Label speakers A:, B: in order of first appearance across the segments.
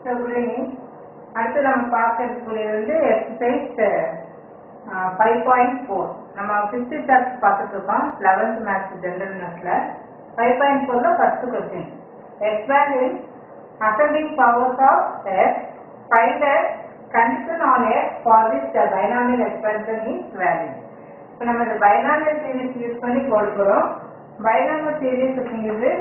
A: அடுத்து நம்ம பார்க்க இருக்கக்கூடியது வந்து எக்ஸசைஸ் ஃபைவ் பாயிண்ட் ஃபோர் நம்ம ஃபிஃப்த் சாப்டர் பார்த்துட்டு இருக்கோம் லெவன்த் மேத்ஸ் ஜென்ரல் மேத்ஸ்ல ஃபைவ் பாயிண்ட் ஃபோர்ல first question expand in ascending powers of x find the condition on x for which the binomial expansion is valid இப்போ நம்ம இந்த binomial series use பண்ணி போட போறோம் பைனாமியல் சீரிஸ் அப்படிங்கிறது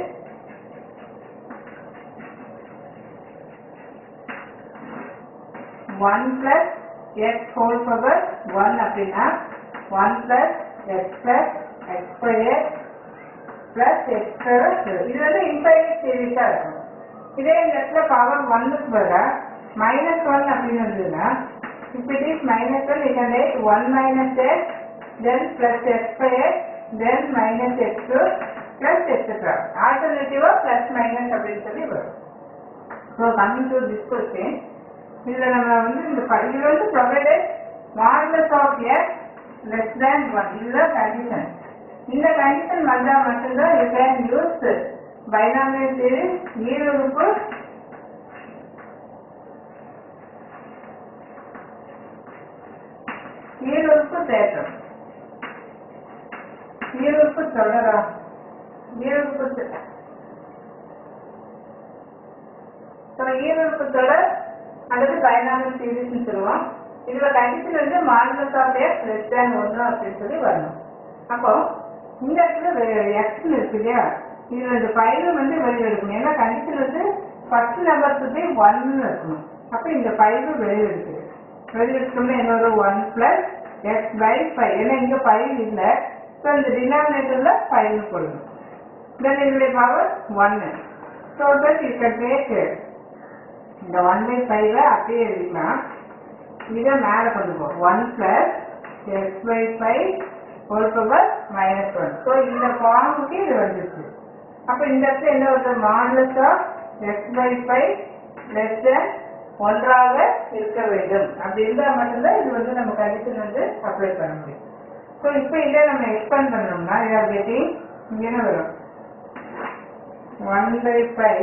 A: one plus x whole power one அப்படின்னா one plus x plus x square plus x square இது வந்து இன்ஃபைனைட் சீரீஸா இருக்கும் இதே இந்த இடத்துல பவர் ஒன்னுக்கு பதிலா மைனஸ் ஒன் அப்படின்னு இருந்ததுன்னா if it is minus 1 we can write 1 minus x then plus x square then minus x cube plus etc. Alternative plus minus அப்படின்னு சொல்லி வரும் so coming to this question இதில் நம்ம வந்து இந்த ப- இது வந்து provided modulus of x less than one இதுதான் கண்டிஷன் இந்த கண்டிஷன் வந்தால் மட்டும்தான் you can use binomial series ஈருறுப்பு ஈருறுப்பு தேற்றம் ஈருறுப்பு தொடரா ஈருறுப்பு தெ- ஸோ ஈருறுப்பு தொடர் அல்லது பைனாமியல் சீரிஸ்னு சொல்லுவோம் இதுல கண்டிஷன் வந்து modulus of x less than ஒன்று அப்படின்னு சொல்லி வரணும் அப்போ இந்த இடத்துல எக்ஸ்னு இருக்கு இல்லையா இதுல இந்த பைல வந்து வெளியே எடுக்கணும் ஏன்னா கண்டிஷன் வந்து ஃபர்ஸ்ட் நம்பர் சுற்றி ஒன்னு இருக்கணும் அப்போ இந்த பைவு வெளியே எடுக்குது வெளியே எடுக்கணும்னா என்ன வரும் one plus x by five ஏன்னா இங்க ஃபைவ் இல்லை ஸோ இந்த டினாமினேட்டர்ல ஃபைவ் போடணும் தென் இதனுடைய பவர் ஒன்னு so that you can take இந்த ஒன் பை ஃபைவ் அப்படியே எழுதிக்கலாம் இதை மேலே கொண்டு போ one plus x by five ஒரு பவர் மைனஸ் ஒன் ஸோ இந்த ஃபார்முக்கு இது வந்துருச்சு அப்போ இந்த இடத்துல என்ன வருது modulus of x by five less than ஒன்றாக இருக்க வேண்டும் அப்படி இருந்தால் மட்டும்தான் இது வந்து நம்ம கண்டிஷன் வந்து அப்ளை பண்ண முடியும் ஸோ இப்போ இதை நம்ம எக்ஸ்பேண்ட் பண்ணோம்னா இதை கெட்டிங் இங்கே என்ன வரும் one by five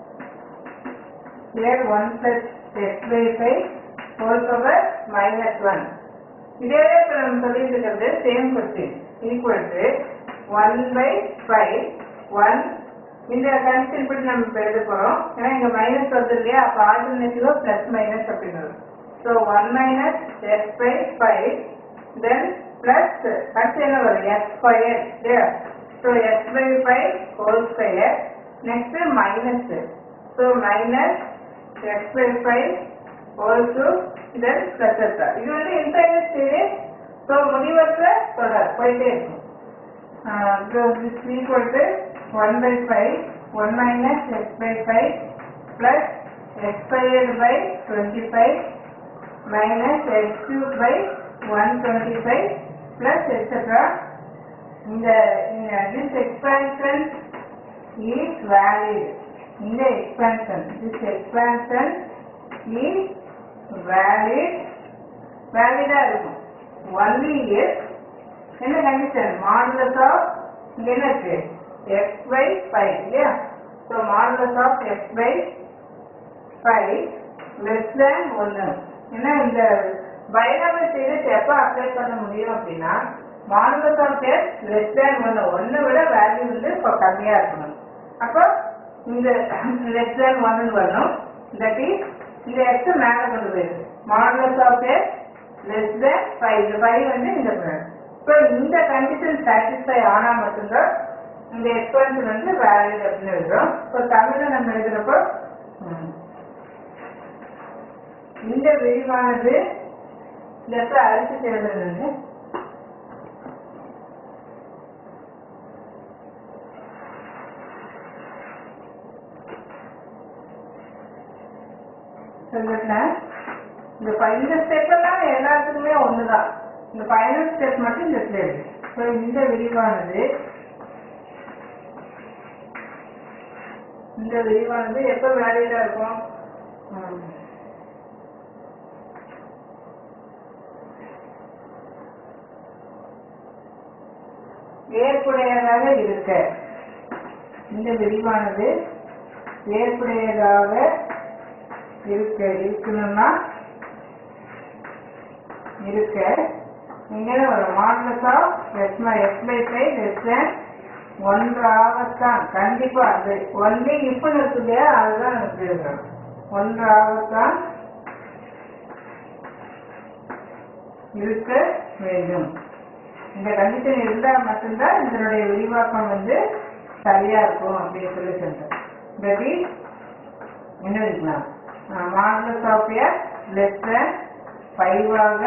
A: here 1 plus x by 5 whole power minus 1. இதே இப்போ நம்ம சொல்லிட்டு இருக்கிறது same question equal to one by five one இந்த கண்டிஷன் படி நம்ம இப்போ எழுத போகிறோம் ஏன்னா இங்கே மைனஸ் வருது இல்லையா அப்போ ஆல்டர்னேட்டிவா ப்ளஸ் மைனஸ் அப்படின்னு வரும் so one minus x by five then plus அடுத்து என்ன வரும் எக்ஸ் ஸ்கொயர் இல்லையா so x by five whole square next minus so minus x by 5 whole cube then plus etc. இது வந்து இன்ஃபைனைட் சீரிஸ் ஸோ முடிவற்ற தொடர் போயிட்டே இருக்கும் this equal to 1 by 5 1 minus x by 5 plus x squared by 25 minus x cube by 125 plus etc. இந்த இந்த this expansion is valid in the expansion. This expansion is valid, valid ஆ இருக்கும் only if என்ன condition modulus of இங்க என்ன இருக்கு x by five இல்லையா so modulus of x by five less than ஒன்று ஏன்னா இந்த பைனாமியல் சீரிஸ் எப்போ அப்ளை பண்ண முடியும் அப்படின்னா modulus of x less than ஒன்று ஒன்றை விட வேல்யூ வந்து இப்போ கம்மியாக இருக்கணும் அப்போ இந்த லெஸ் தேன் ஒன்னு வரணும் தட் இஸ் இந்த எக்ஸ் மேலே கொண்டு போயிருக்கு modulus of x less than five இந்த ஃபைவ் வந்து இந்த ஸோ இந்த கண்டிஷன் சாட்டிஸ்ஃபை ஆனால் மட்டும்தான் இந்த எக்ஸ்பென்ஷன் வந்து வேலிட் அப்படின்னு எழுதுறோம் ஸோ தமிழில் நம்ம எழுதுறப்போ ம், இந்த விரிவானது இந்த இடத்துல அரிசி எழுதுறது சொல்லிட்டேன் இந்த ப- இந்த ஸ்டெப் எல்லாம் எல்லாத்துக்குமே ஒண்ணுதான் இந்த ஃபைனல் ஸ்டெப் மட்டும் இந்த ஸ்டெப் ஸோ இந்த விரிவானது இந்த விரிவானது எப்போ வேலையில இருக்கும் ம். ஏற்புடையதாக இருக்க இந்த விரிவானது ஏற்புடையதாக இருக்கு இருக்கணும்னா இருக்க இங்கே ஒரு modulus of x x by five less than ஒன்றாகத்தான் கண்டிப்பா அது ஒன்லி இப்பன்னு இருக்கு இல்லையா அதுதான் நமக்கு எழுதணும் ஒன்றாகத்தான் இருக்க வேண்டும் இந்த கண்டிஷன் இருந்தா மட்டும்தான் இதனுடைய விரிவாக்கம் வந்து சரியா இருக்கும் அப்படின்னு சொல்லி சொல்றேன் தட் இஸ் என்ன இருக்கலாம் modulus of x less than ஃபைவாக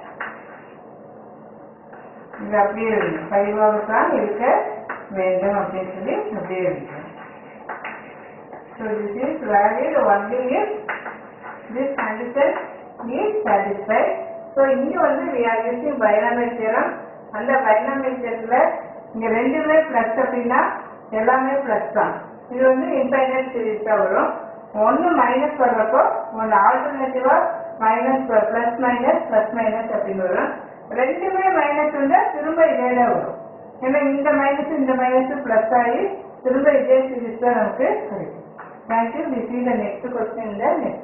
A: இது அப்படியே எழுதணும் ஃபைவாகத்தான் இருக்க வேண்டும் அப்படின்னு சொல்லி அப்படியே எழுதிக்கணும் so this is valid only if this condition is satisfied so இங்கே வந்து we are using binomial theorem அந்த binomial theoremல இங்க ரெண்டுமே ப்ளஸ் அப்படின்னா எல்லாமே ப்ளஸ் தான் இது வந்து இன்ஃபைனைட் சீரீஸாக வரும் ஒன்று மைனஸ் வர்றப்போ ஒன்று ஆல்டர்னேட்டிவா minus plus minus plus minus அப்படின்னு வரும் ரெண்டுமே மைனஸ் வந்தால் திரும்ப இதே தான் வரும் ஏன்னா இந்த மைனஸ் இந்த மைனஸ் ப்ளஸ் ஆகி திரும்ப இதே சீரீஸ் தான் நமக்கு கிடைக்கும் thank you we see the next question இந்த நெக்ஸ்ட்